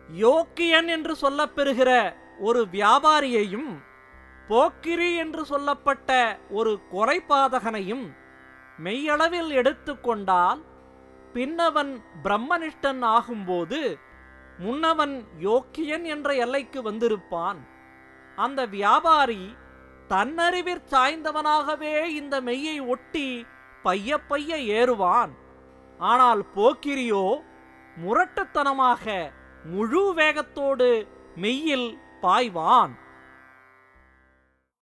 யோக்கியன் என்று சொல்லப்பெறுகிற ஒரு வியாபாரியையும் போக்கிரி என்று சொல்லப்பட்ட ஒரு கொலைபாதகனையும் மெய்யளவில் எடுத்துக்கொண்டால் பின்னவன் பிரம்மனிஷ்டன் ஆகும்போது முன்னவன் யோக்கியன் என்ற எல்லைக்கு வந்திருப்பான் அந்த வியாபாரி தன்னறிவிற் சாய்ந்தவனாகவே இந்த மெய்யை ஒட்டி பைய பைய ஏறுவான் ஆனால் போக்கிரியோ முரட்டுத்தனமாக முழு வேகத்தோடு மெய்யில் பாய்வான்